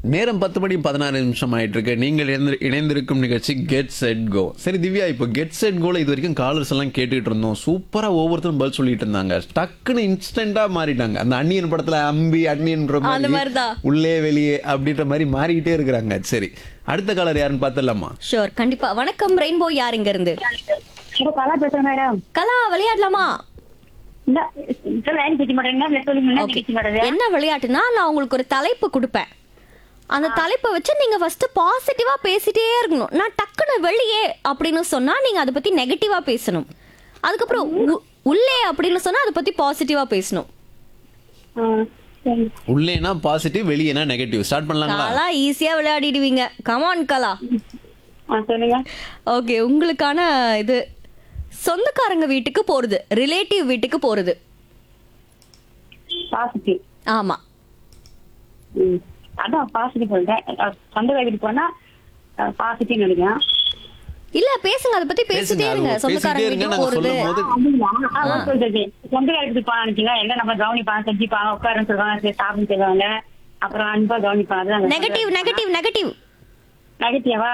நேரம் பத்து மணி பதினாறு நிமிஷம் ஆயிட்டு இருக்கு நீங்கள் இணைந்து- இணைந்திருக்கும் நிகழ்ச்சி கெட் செட் கோ சரி திவ்யா இப்போ கெட் செட் கோல இது வரைக்கும் காலர்ஸ் எல்லாம் கேட்டுட்டு இருந்தோம் சூப்பரா ஒவ்வொருத்தரும் பதில் சொல்லிட்டு இருந்தாங்க டக்குன்னு இன்ஸ்டன்டா மாறிட்டாங்க அந்த அன்னியன் படத்துல அம்பி அன்னியன்ற அந்த மாதிரி மாதிரிதான். உள்ளே வெளியே அப்படின்ற மாதிரி மாறிக்கிட்டே இருக்கிறாங்க சரி அடுத்த காலர் யாருன்னு பார்த்துடலாமா ஷோர் கண்டிப்பா வணக்கம் ரெயின்போ யார் இங்க இருந்து ஹலோ கலா பேசுறேன் மேடம் கலா விளையாடலாமா இந்த இந்த லைன் பேச மாட்டேங்க நெட் சொல்லி முன்னாடி Okay. பேச மாட்டேங்க என்ன விளையாட்டுனா நான் உங்களுக்கு ஒரு தலைப்பு கொடுப்பேன் அந்த தலைப்பை வச்சு நீங்க ஃபர்ஸ்ட் பாசிட்டிவா பேசிட்டே இருக்கணும் நான் டக்குன்னு வெளியே அப்படின்னு சொன்னா நீங்க அதை பத்தி நெகட்டிவா பேசணும் அதுக்கப்புறம் உ- உள்ளே அப்படின்னு சொன்னா அதை பத்தி பாசிட்டிவா பேசணும் சரி உள்ளேனா பாசிட்டிவ் வெளியேனா நெகட்டிவ் ஸ்டார்ட் பண்ணலாங்களா கலா ஈஸியா விளையாடிடுவீங்க கமான் கலா ஆ சொல்லுங்க ஓகே உங்களுக்கான இது சொந்தக்காரங்க வீட்டுக்கு போறது ரிலேட்டிவ் வீட்டுக்கு போறது பாசிட்டிவ் ஆமா ம் அதான் பாசிட்டிவ் சொல்றேன் அஹ் சொந்த வீட்டுக்கு போனா பாசிட்டிவ் நினைக்கிறேன் இல்ல பேசுங்க அதை பத்தி பேசுங்க பேசிட்டே அது இருங்க பேசிட்டே சொந்தக்காரங்க இருங்க வீட்டுக்கு நாங்க போறது சொல்லும் போது அப்படிங்களா அதான் சொல்றது சொந்த வீட்டுக்கு போனா நினைச்சீங்க எல்லாம் நம்ம கவனிப்பாங்க செஞ்சுப்பாங்க உட்காருன்னு சொல்லுவாங்க சரி சாப்பிட்டு சொல்லுவாங்க அப்புறம் அன்பா கவனிப்பாங்க அதுதான் நெகட்டிவ் நெகட்டிவ் நெகட்டிவ் நெகட்டிவா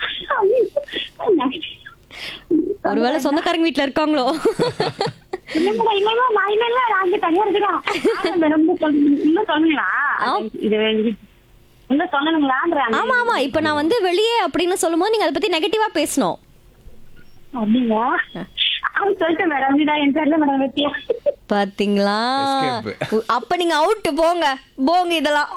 ஒருவேளை சொந்தக்காரங்க வீட்ல இருக்காங்களோ இல்லைங்க, இல்லைங்க, நான் இல்லைங்க, நான் இங்க தனியா இருக்கிறேன். ஆமா, மேடம், இன்னும் சொல்லு- இன்னும் சொல்லுங்களா? இது இது- இன்னும் சொல்லணுங்களான்றேன். ஆமா ஆமா இப்ப நான் வந்து வெளியே அப்படின்னு சொல்லும்போது நீங்க அதை பத்தி நெகட்டிவா பேசணும் அப்படிங்களா? அவன் சொல்லிட்டேன் மேடம், இதுதான் என் பேர்ல மேடம் வெட்டியா. பாத்தீங்களா Escape. உ- அப்ப நீங்க அவுட் போங்க போங்க இதெல்லாம்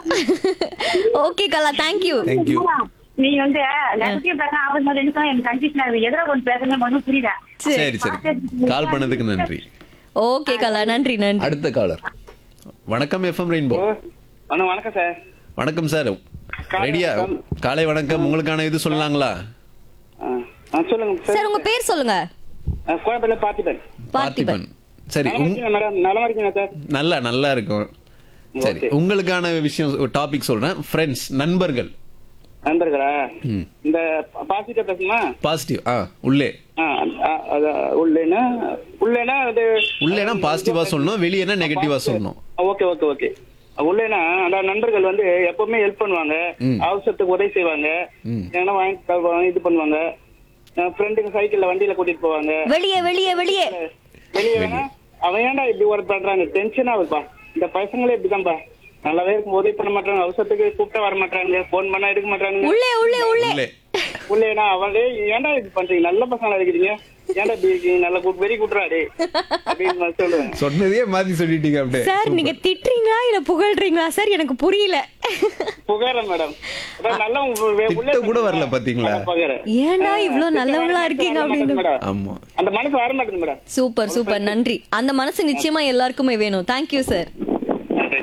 ஓகே கலா தேங்க்யூ தேங்க்யூ நீ வந்து negative பேசுன, opposite மாதிரி எனக்கு எனக்கு confusion ஆகுது. எதிர கொஞ்சம் பேசுறது ஒண்ணும் புரியல. சரி சரி கால் பண்ணதுக்கு நன்றி ஓகே கலா நன்றி நன்றி அடுத்த காலர் வணக்கம் எஃப்எம் ரெயின்போ அண்ணா வணக்கம் சார் வணக்கம் சார் ரெடியா காலை வணக்கம் உங்களுக்கான இது சொல்லலாங்களா ஆ, ஆ, சொல்லுங்க சார் சார் உங்க பேர் சொல்லுங்க ஆ, கோயம்பேடுல பார்த்திபன் பார்த்திபன் சரி நலமா உங் இருக்கீங்களா மேடம் நலமா இருக்கீங்களா சார் நல்லா நல்லா இருக்கும் சரி Okay. உங்களுக்கான விஷயம் டாபிக் சொல்றேன் ஃப்ரெண்ட்ஸ் நண்பர்கள் நண்பர்களா ம். இந்த பாசிட்டிவ் பேசுமா பாசிட்டிவ் ஆ உள்ளே ஆ, ஆ, அது உள்ளேனா உள்ளேனா அது உள்ளேனா பாசிட்டிவா சொல்லணும் வெளியேனா நெகட்டிவா சொல்லணும் ஓகே ஓகே ஓகே உள்ளேனா அந்த நண்பர்கள் வந்து எப்பவுமே ஹெல்ப் பண்ணுவாங்க ம். அவசரத்துக்கு உதவி செய்வாங்க ம். ஏன்னா வாங்கி தருவாங்க, இது பண்ணுவாங்க ஃப்ரெண்டுங்க சைக்கிள்ல வண்டியில கூட்டிட்டு போவாங்க வெளியே வெளியே வெளியே வெளியே வேணா அவன் ஏன்டா இப்படி ஒர்க் பண்றாங்க டென்ஷன் ஆகுதுப்பா இந்த பசங்களே இப்படிதான்ப்பா நல்லாவே இருக்கும் உதவி பண்ண மாட்டாங்க அவசரத்துக்கு கூப்பிட்டா வர மாட்டாங்க போன் பண்ணா எடுக்க மாட்டாங்க உள்ளே உள்ளே உள்ளே உள்ளே உள்ளேனா அவளே ஏன்டா இது பண்றீங்க நல்ல பசங்களா இருக்கிறீங்க ஏன்டா இப்படி இருக்கீங்க நல்லா கூ- வெறி கூட்டுறாடே அப்படின்னு நான் சொல்லுவேன் சொன்னதையே மாத்தி சொல்லிட்டீங்க அப்படியே சார் நீங்க திட்டுறீங்களா இல்ல புகழ்றீங்களா சார் எனக்கு புரியல புகாரன் மேடம் அதான் நல்லவங்க வே- உள்ளே திட்ட கூட வரல பாத்தீங்களா? அதான் புகாரன். ஏன்டா இவ்ளோ நல்லவங்களா இருக்கீங்க வர மாட்டேங்குது அப்படின்னு மேடம். ஆமா அந்த மனசு வர மாட்டேங்குது மேடம் சூப்பர் சூப்பர் நன்றி அந்த மனசு நிச்சயமா எல்லாருக்குமே வேணும் தேங்க்யூ சார் நன்றி.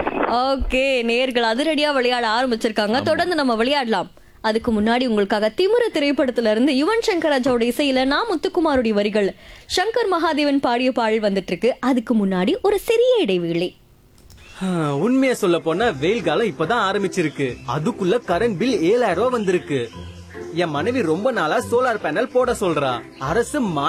ஓகே நேர்கள் அதிரடியா விளையாட ஆரம்பிச்சிருக்காங்க தொடர்ந்து நம்ம விளையாடலாம் அதுக்கு முன்னாடி உங்களுக்காக திமிர திரைப்படத்துல இருந்து யுவன் சங்கர் ராஜாவோட இசையில நான் முத்துக்குமாருடைய வரிகள் சங்கர் மகாதேவன் பாடிய பாடல் வந்துட்டு இருக்கு அதுக்கு முன்னாடி ஒரு சிறிய இடைவேளை உண்மையை சொல்ல போனா வெயில் காலம் இப்பதான் ஆரம்பிச்சிருக்கு அதுக்குள்ள கரண்ட் பில் ஏழாயிரம் ரூபாய் வந்திருக்கு என் மனைவி ரொம்ப நாளா சோலார் பேனல் போட சொல்றா அரசு